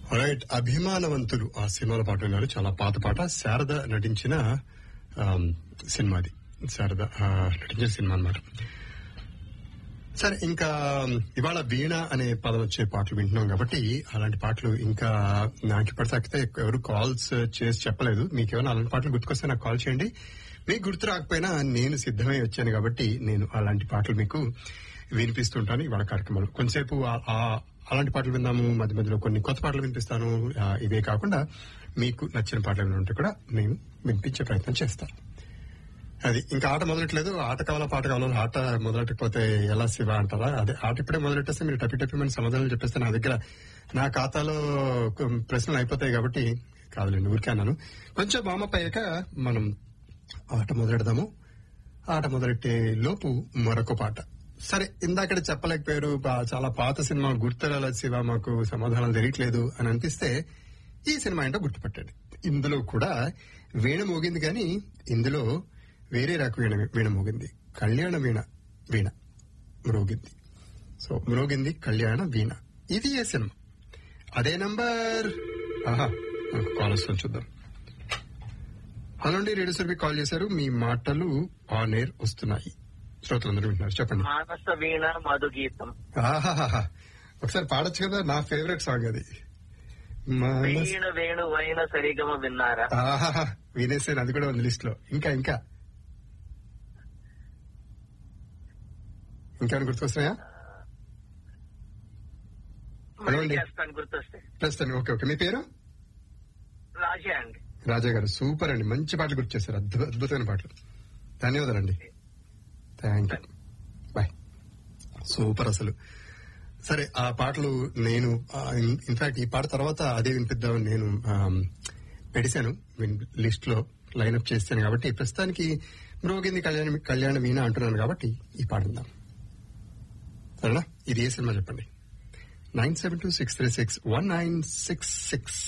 Right అభిమానవంతులు ఆ సినిమాలో పాట విన్నారు చాలా పాత పాట శారద నటించిన ఆమ్, సినిమాది శారద ఆ, నటించిన సినిమా అన్నమాట సరే ఇంకా ఇవాళ వీణ అనే పదం వచ్చే పాటలు వింటున్నాం కాబట్టి అలాంటి పాటలు ఇంకా నాకు ఇప్పటిదాకితే ఎవరు కాల్స్ చేసి చెప్పలేదు మీకు ఏమైనా అలాంటి పాటలు గుర్తుకొస్తే నాకు కాల్ చేయండి మీకు గుర్తు రాకపోయినా నేను సిద్ధమై వచ్చాను కాబట్టి నేను అలాంటి పాటలు మీకు వినిపిస్తుంటాను ఇవాళ కార్యక్రమంలో కొంతసేపు ఆ- ఆ- అలాంటి పాటలు విందాము మధ్య మధ్యలో కొన్ని కొత్త పాటలు వినిపిస్తాను ఆ, ఇవే కాకుండా మీకు నచ్చిన పాటలు ఏమైనా ఉంటే కూడా నేను వినిపించే ప్రయత్నం చేస్తాను అది ఇంకా ఆట మొదలట్లేదు ఆట కావాలా పాట కావాలా ఆట మొదలెట్టకపోతే ఎలా శివ అంటారా అదే ఆట ఇప్పుడే మొదలెట్టేస్తే మీరు టపి టపి మన సమాధానాలు చెప్పేస్తే నా దగ్గర నా ఖాతాలో కొ- ప్రశ్నలు అయిపోతాయి కాబట్టి కాదులేండి ఊరికే అన్నాను కొంచెం వామప్ అయ్యాక మనం ఆట మొదలెడదాము ఆట మొదలెట్టే లోపు మరొక పాట సరే ఇందాక చెప్పలేకపోయారు బా- చాలా పాత సినిమా గుర్తురాల శివ మాకు సమాధానాలు తెలియట్లేదు అని అనిపిస్తే ఈ సినిమా ఏంటో గుర్తుపట్టండి ఇందులో కూడా వీణ మోగింది కానీ ఇందులో వేరే రక వీణ వీణ మోగింది కళ్యాణ వీణ వీణ మ్రోగింది సో మ్రోగింది కళ్యాణ వీణ ఇది ఏ సినిమా అదే నంబర్ ఆహా నాకు కాల్ వస్తుంది చూద్దాం హలో అండి రేడియో సర్వీ కాల్ చేశారు మీ మాటలు ఆన్ ఎయిర్ వస్తున్నాయి శ్రోతలందరూ వింటున్నారు చెప్పండి మానస వీణ మధు గీతం ఆహాహాహా. ఒకసారి పాడొచ్చు కదా నా ఫేవరెట్ సాంగ్ అది మానస్- వీణ వేణు వైన సరిగమ విన్నారా ఆహాహా. వినేసాను అది కూడా ఉంది లిస్ట్ లో ఇంకా ఇంకా ఇంకేమైనా గుర్తొస్తున్నాయా మళ్ళీ అండి. చేస్తాను గుర్తొస్తే ప్రస్తుతం ఓకే ఓకే మీ పేరు రాజా అండి రాజా గారు సూపర్ అండి మంచి పాటలు గుర్తు చేశారు అద్భుత అద్భుతమైన పాటలు ధన్యవాదాలండి థ్యాంక్ యూ బాయ్ సూపర్ అసలు సరే ఆ పాటలు నేను ఇన్ఫాక్ట్ ఈ పాట తర్వాత అదే వినిపిద్దామని నేను ఆమ్, పెడిశాను లిస్ట్ లో లైన్అప్ చేస్తాను కాబట్టి ప్రస్తుతానికి మ్రోగింది కళ్యాణ కళ్యాణ వీణ అంటున్నాను కాబట్టి ఈ పాట ఉందాం సరేనా ఇది ఏ సినిమా చెప్పండి nine seven two six three six one nine six six